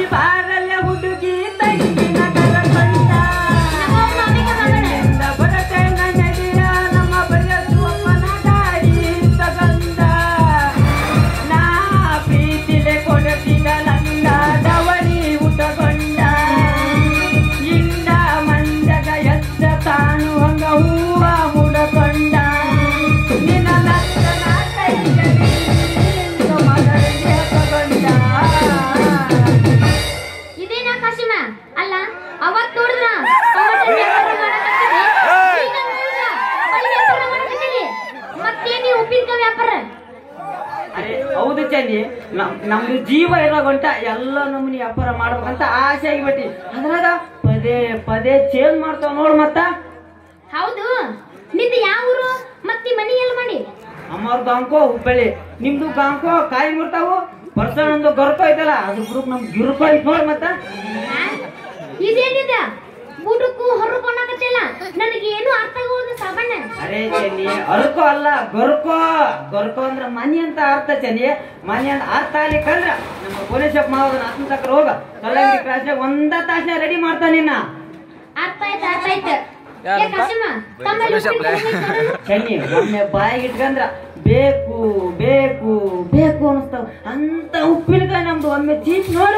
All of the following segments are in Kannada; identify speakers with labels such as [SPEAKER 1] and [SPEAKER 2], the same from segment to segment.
[SPEAKER 1] ಬಾರಲ್ಲ ಹುಡುಗಿ ತಂಗಿನ ಕರಕೊಂಡ
[SPEAKER 2] ನಮ್ಮವ್ವ ಅಮೆರಿಕ ಮಗಳ.
[SPEAKER 1] ಎಂದ ಬರತೇನ ನಡಿಯ ನಮ್ಮ ಬಯಸುವಪ್ಪನ ಗಾಡಿ ತಗಂದ ನಾ ಪ್ರೀತಿಲೆ ಕೊಡತಿಗಲಂಗ ದವಳಿ ಉಟಗೊಂಡ ಇಂದ ಮಂದಗ ಎದ್ದ ತಾನು ಹಂಗ ಹೂವ ಮುಡಕೊಂಡ ನಿನ್ನ ಲಕ್ಷಣ ಕೈಗಳಿ ನಿಂತ ಮಗಳಿಗೆ ತಗೊಂಡ
[SPEAKER 2] ಇದೇನಾ ಕಾಶಿಮ ಅಲ್ಲ ಅವತ್ ನೋಡಿದ್ರ ಟೊಮೆಟೊ ವ್ಯಾಪಾರ ಮಾಡಕತ್ತಿದ್ದೆ. ಈಗ ನೋಡಿದ್ರ ಬಳ್ಳಿ ವ್ಯಾಪಾರ ಮಾಡಕತ್ತೀರಿ. ಮತ್ತೇನಿ ಉಪ್ಪಿನಕಾಯಿ ವ್ಯಾಪಾರ
[SPEAKER 1] ಅರೆ ಹೌದು ಚಂದಿ ನಮ್ ನಮ್ದು ಜೀವ ಇರೋ ಗಂಟ ಎಲ್ಲ ನಮ್ಮನಿ ವ್ಯಾಪಾರ ಮಾಡ್ಬೇಕಂತ ಆಸೆ ಆಗಿಬಿಟ್ಟಿ ಅದ್ರಾಗ ಪದೇ ಪದೇ ಚೇಂಜ್ ಮಾಡ್ತಾವ ನೋಡ್ ಮತ್ತ
[SPEAKER 2] ಹೌದು ನಿಂದು ಯಾವ ಊರು ಮತ್ತೆ ಮನಿ ಎಲ್ಲಿ ಮಾಡಿ
[SPEAKER 1] ಅಮ್ಮವ್ರ ಗಾಂಕೋ ಹುಬ್ಬಳ್ಳಿ ನಿಮ್ದು ಗಾಂಕೋ ಕಾಯಿ ಮುರ್ತಾವು ಬರ್ಸಣ್ಣಂದು ಗರ್ಕೋ ಐತಲ್ಲ ಅದ್ರ ಗ್ರೂಪ್ ನಮ್ ಗಿರ್ಕೋ ಐತ್ ನೋಡ್ ಮತ್ತ
[SPEAKER 2] ಆ? ಇದೇನಿದ ಊಟಕ್ಕೂ ಹೊರಕೊಂಡಾಕತ್ತಿಲ್ಲ ನನಗೆ ಏನು ಅರ್ಥ ಆಗೋದು ಸಾಬಣ್ಣ
[SPEAKER 1] ಅರೆ ಚನ್ನಿ ಅರ್ಕೋ ಅಲ್ಲ ಗರ್ಕೋ ಗರ್ಕೋ ಅಂದ್ರ ಮನಿ ಅಂತ ಅರ್ಥ ಚನ್ನಿ ಮನಿ ಅಂತ ಅರ್ಥ ಆಗ್ಲಿಕ್ಕಂದ್ರ ನಮ್ಮ ಪೊಲೀಸಪ್ಪ ಮಾವನ ಹತ್ತನ ತಕ್ಕ ಹೋಗ ಕಲ್ಲಂಗಡಿ ಕ್ರಾಸ್ನಾಗ ಒಂದ ತಾಸ್ನಾಗ ರೆಡಿ ಮಾಡ್ತಾನ ನಿನ್ನ
[SPEAKER 2] ಅರ್ಥ ಆಯ್ತು ಅರ್ಥ ಆಯ್ತು ಏ ಕಾಶಿಮ ತಮ್ಮಲ್ಲಿ ಉಪ್ಪಿನಕಾಯಿ ಬೇಕಾ?
[SPEAKER 1] ಚನ್ನಿ ಒಮ್ಮೆ ಬಾಯಿಗೆ ಇಟ್ಕಂದ್ರ ಬೇಕು ಬೇಕು ಬೇಕು ಅನಿಸ್ತಾವ ಅಂತ ಉಪ್ಪಿನಕಾಯಿ ನಮ್ದು ಒಮ್ಮೆ ಚೀಸ್ ನೋಡು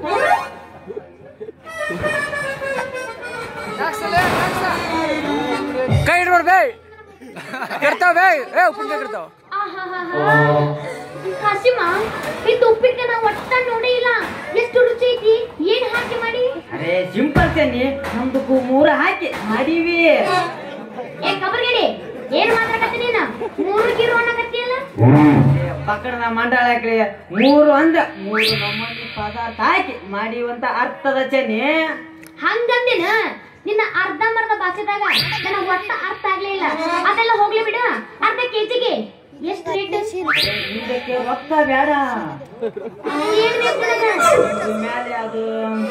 [SPEAKER 3] ಕೈ ಇಡ್ಬೇಡ ಬೇ ಇರ್ತಾವ ಬೇ ಏ ಉಪ್ಪಿನಕಾಯಿ ಇರ್ತಾವ
[SPEAKER 2] ಆಹಾಹಾಹಾ. ಕಾಶಿಮ ಇದು ಉಪ್ಪಿನಕಾಯಿ ನಾವು ಒಟ್ಟ ನೋಡೇ ಇಲ್ಲ ಎಷ್ಟು ರುಚಿ ಐತಿ ಏನ್ ಹಾಕಿ ಮಾಡಿ
[SPEAKER 1] ಅರೆ ಸಿಂಪಲ್ ಚನ್ನಿ ನಮ್ದು ಮೂರ ಹಾಕಿ ಮಾಡೀವಿ
[SPEAKER 2] ಏ ಕಬರ್ಗೇಡಿ ಏನ್ ಮಾತಾಡಕತ್ತಿ ನೀನು ಮೂರು ಕಿರು ಅನ್ನಕತ್ತಿಯಲ್ಲ
[SPEAKER 1] ಪಕ್ಕದ ಮಂಡಳ ಹಾಕ್ಲಿ ಮೂರು ಅಂದ ಮೂರು ನಮ್ಮಲ್ಲಿ ಪದಾರ್ಥ ಹಾಕಿ ಮಾಡೀವಂತ ಅರ್ಥದ ಚನ್ನಿ
[SPEAKER 2] ಹಂಗಂದಿನ ನಿನ್ನ ಅರ್ಧಂಬರ್ಧ ಭಾಷೆದಾಗ ನನಗೆ ಒಟ್ಟ ಅರ್ಥ ಆಗ್ಲೇ ಇಲ್ಲ ಅದೆಲ್ಲ ಹೋಗ್ಲಿ ಬಿಡು ಅರ್ಧ ಕೆಜಿಗೆ ಎಷ್ಟು ರೇಟ್
[SPEAKER 1] ಇದಕ್ಕೆ ರೊಕ್ಕ ಬೇಡ
[SPEAKER 2] ಏನ್ ಬೇಕು ನಿನಗ?
[SPEAKER 1] ಇದ್ರ ಮ್ಯಾಲೆ ಅದು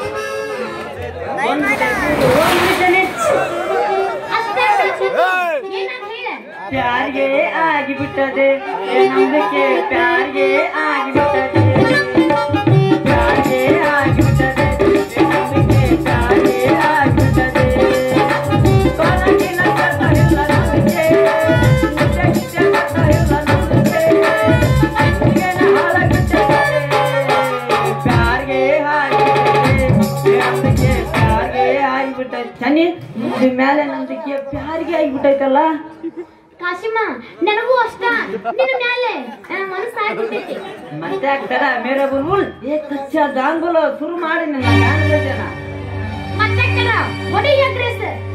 [SPEAKER 1] ಒಂದ್ ನಿಮಿಷ ಇರು, ಒಂದ್ ನಿಮಿಷ ನಿಂತ್ಕೊ.
[SPEAKER 2] ಅಷ್ಟೇ ಸಾಕು. ಏನಾಗ್ ಹೇಳ
[SPEAKER 1] ಪ್ಯಾರಿಗೆ ಆಗಿಬಿಟ್ಟದೆ ಏ ನಮ್ದಕ್ಕೆ ಪ್ಯಾರಿಗೆ ಆಗಿಬಿಟ್ಟದೆ ಪ್ಯಾರಿಗೆ ಆಗಿಬಿಟ್ಟದೆ ಏ ನಮ್ದಕ್ಕೆ ಪ್ಯಾರಿಗೆ ಆಗಿಬಿಟ್ಟದೆ ಕೊರಗಿನ ಕಸ ಇಲ್ಲ ನಮ್ದಕ್ಕೆ, ನಿತ್ಯ ನಿತ್ಯ ಕಸ ಇಲ್ಲ ನಮ್ದಕ್ಕೆ, ಅಂಜಿಗೆನ ಹಾಳಾಗ್ಬಿಟ್ಟದೆ. ಪ್ಯಾರಿಗೆ ಆಗಿಬಿಟ್ಟದೆ ಏ ನಮ್ದಕ್ಕೆ ಪ್ಯಾರಿಗೆ ಆಗಿಬಿಟ್ಟದೆ ಚನ್ನಿ ಇದ್ರ ಮೇಲೆ ನಮ್ದಕ್ಕೆ ಪ್ಯಾರಿಗೆ ಆಗಿಬಿಟ್ಟೈತಲ್ಲ
[SPEAKER 2] ಕಾಶಿಮ ನನಗೂ ಅಷ್ಟ ನಿನ್ನ ಮ್ಯಾಲೆ ನನ್ನ ಮನಸ್ಸು ಆಗ್ಬಿಟ್ಟೈತಿ
[SPEAKER 1] ಮತ್ತೆ ಆಗ್ತಾರ ಮೇರೆ ಬುಲ್ಬುಲ್ ಏ ಕಚ್ಚಾ ಗಾಂಗುಲ ಶುರು ಮಾಡಿ ನನ್ನ ಗಾಂಗುಲ ಜನ
[SPEAKER 2] ಮತ್ತೆ ಕಡ ಒಡಿ ಅಗ್ರೆಸ್